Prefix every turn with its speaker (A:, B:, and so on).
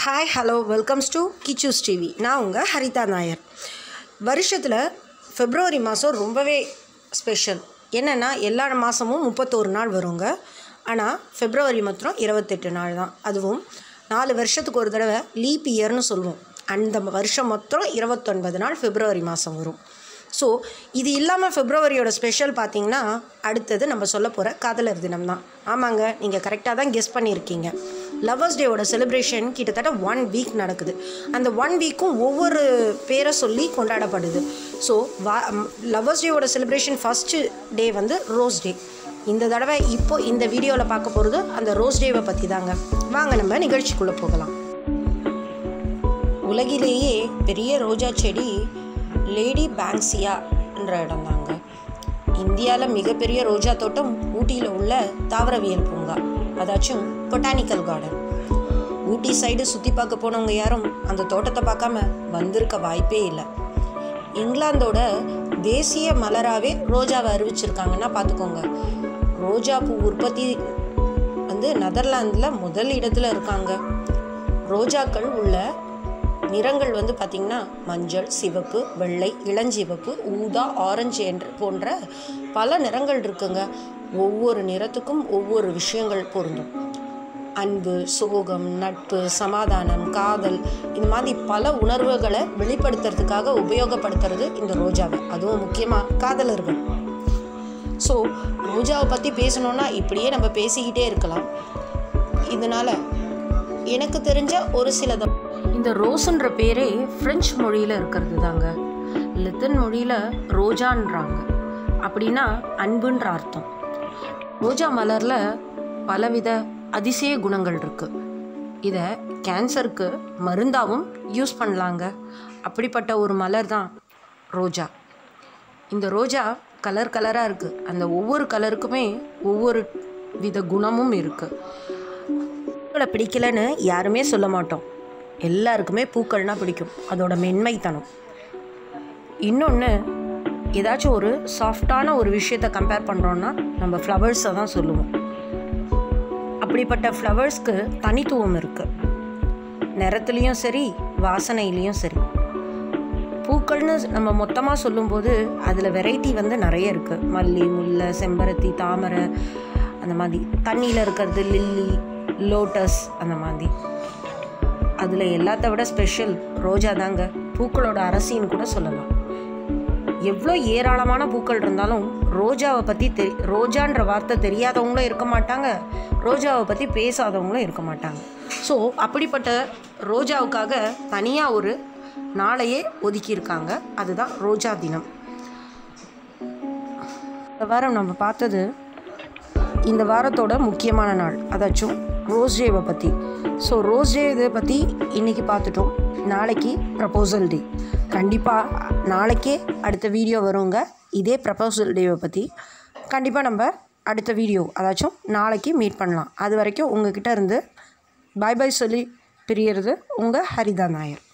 A: hi hello welcomes to Kichu's TV நான் உங்கள் ஹரிதா நாயர் வருஷத்தில் பிப்ரவரி மாதம் ரொம்பவே ஸ்பெஷல் என்னென்னா எல்லா மாதமும் முப்பத்தோரு நாள் வருங்க ஆனால் பிப்ரவரி மாத்திரம் இருபத்தெட்டு நாள் தான் அதுவும் நாலு வருஷத்துக்கு ஒரு தடவை லீப் இயர்னு சொல்லுவோம் அந்த வருஷம் மொத்தம் இருபத்தொன்பது நாள் பிப்ரவரி மாதம் வரும் ஸோ இது இல்லாமல் பிப்ரவரியோட ஸ்பெஷல் பார்த்தீங்கன்னா அடுத்தது நம்ம சொல்ல போகிற காதலர் தினம் தான் ஆமாங்க நீங்கள் கரெக்டாக தான் கெஸ் பண்ணியிருக்கீங்க லவ்வர்ஸ் டேவோட செலிப்ரேஷன் கிட்டத்தட்ட ஒன் வீக் நடக்குது அந்த ஒன் வீக்கும் ஒவ்வொரு பேரை சொல்லி கொண்டாடப்படுது ஸோ வா லவ்வர்ஸ் டேவோட செலிப்ரேஷன் ஃபஸ்ட்டு டே வந்து ரோஸ் டே இந்த தடவை இப்போ இந்த வீடியோவில் பார்க்க போகிறது அந்த ரோஸ் டேவை பற்றி தாங்க வாங்க நம்ம நிகழ்ச்சிக்குள்ளே போகலாம் உலகிலேயே பெரிய ரோஜா செடி லேடி பேங்க்சியா என்ற இடம் தாங்க இந்தியாவில் மிகப்பெரிய ரோஜா தோட்டம் ஊட்டியில் உள்ள தாவரவியல் பூங்கா அதாச்சும் பொட்டானிக்கல் கார்டன் ஊட்டி சைடு சுற்றி பார்க்க போனவங்க யாரும் அந்த தோட்டத்தை பார்க்காம வந்திருக்க வாய்ப்பே இல்லை இங்கிலாந்தோட தேசிய மலராகவே ரோஜாவை அறிவிச்சிருக்காங்கன்னா பார்த்துக்கோங்க ரோஜா பூ உற்பத்தி வந்து நெதர்லாந்தில் முதல் இடத்துல இருக்காங்க ரோஜாக்கள் உள்ள நிறங்கள் வந்து பார்த்திங்கன்னா மஞ்சள் சிவப்பு வெள்ளை இளஞ்சிவப்பு ஊதா ஆரஞ்சு என்று போன்ற பல நிறங்கள் இருக்குங்க ஒவ்வொரு நிறத்துக்கும் ஒவ்வொரு விஷயங்கள் பொருந்தும் அன்பு சோகம் நட்பு சமாதானம் காதல் இந்த மாதிரி பல உணர்வுகளை வெளிப்படுத்துறதுக்காக உபயோகப்படுத்துறது இந்த ரோஜாவை அதுவும் முக்கியமாக காதலர்கள் ஸோ ரோஜாவை பற்றி பேசணுன்னா இப்படியே நம்ம பேசிக்கிட்டே இருக்கலாம் இதனால் எனக்கு தெரிஞ்ச ஒரு சில இந்த ரோஸுன்ற பேரே ஃப்ரெஞ்ச் மொழியில் இருக்கிறது தாங்க லெத்தன் மொழியில் ரோஜான்றாங்க அப்படின்னா அன்புன்ற அர்த்தம் ரோஜா மலரில் பலவித அதிசய குணங்கள் இருக்குது இதை கேன்சருக்கு மருந்தாகவும் யூஸ் பண்ணலாங்க அப்படிப்பட்ட ஒரு மலர் தான் ரோஜா இந்த ரோஜா கலர் கலராக இருக்குது அந்த ஒவ்வொரு கலருக்குமே ஒவ்வொரு வித குணமும் இருக்குது பூக்களை பிடிக்கலன்னு யாருமே சொல்ல மாட்டோம் எல்லாருக்குமே பூக்கள்னால் பிடிக்கும் அதோட மென்மைத்தனம் இன்னொன்று ஏதாச்சும் ஒரு சாஃப்டான ஒரு விஷயத்தை கம்பேர் பண்ணுறோன்னா நம்ம ஃப்ளவர்ஸை தான் சொல்லுவோம் அப்படிப்பட்ட ஃப்ளவர்ஸ்க்கு தனித்துவம் இருக்குது நிறத்துலேயும் சரி வாசனையிலையும் சரி பூக்கள்னு நம்ம மொத்தமாக சொல்லும்போது அதில் வெரைட்டி வந்து நிறைய இருக்குது மல்லி முல்லை செம்பருத்தி தாமரை அந்த மாதிரி தண்ணியில் இருக்கிறது லில்லி லோட்டஸ் அந்த மாதிரி அதில் எல்லாத்த விட ஸ்பெஷல் ரோஜா தாங்க பூக்களோட அரசின்னு கூட சொல்லலாம் எவ்வளோ ஏராளமான பூக்கள் இருந்தாலும் ரோஜாவை பற்றி தெரி ரோஜான்ற வார்த்தை தெரியாதவங்களும் இருக்க மாட்டாங்க ரோஜாவை பற்றி பேசாதவங்களும் இருக்க மாட்டாங்க ஸோ அப்படிப்பட்ட ரோஜாவுக்காக தனியாக ஒரு நாளையே ஒதுக்கியிருக்காங்க அதுதான் ரோஜா தினம் இந்த வாரம் நம்ம பார்த்தது இந்த வாரத்தோட முக்கியமான நாள் அதாச்சும் ரோஸ் டேவை பற்றி ஸோ ரோஸ் டே இதை பற்றி இன்றைக்கி பார்த்துட்டோம் நாளைக்கு ப்ரப்போசல் டே கண்டிப்பாக நாளைக்கே அடுத்த வீடியோ வருங்க இதே ப்ரப்போசல் டேவை பற்றி கண்டிப்பாக நம்ம அடுத்த வீடியோ அதாச்சும் நாளைக்கு மீட் பண்ணலாம் அது வரைக்கும் உங்ககிட்ட இருந்து பாய் பாய் சொல்லி பிரியறது உங்கள் ஹரிதா நாயர்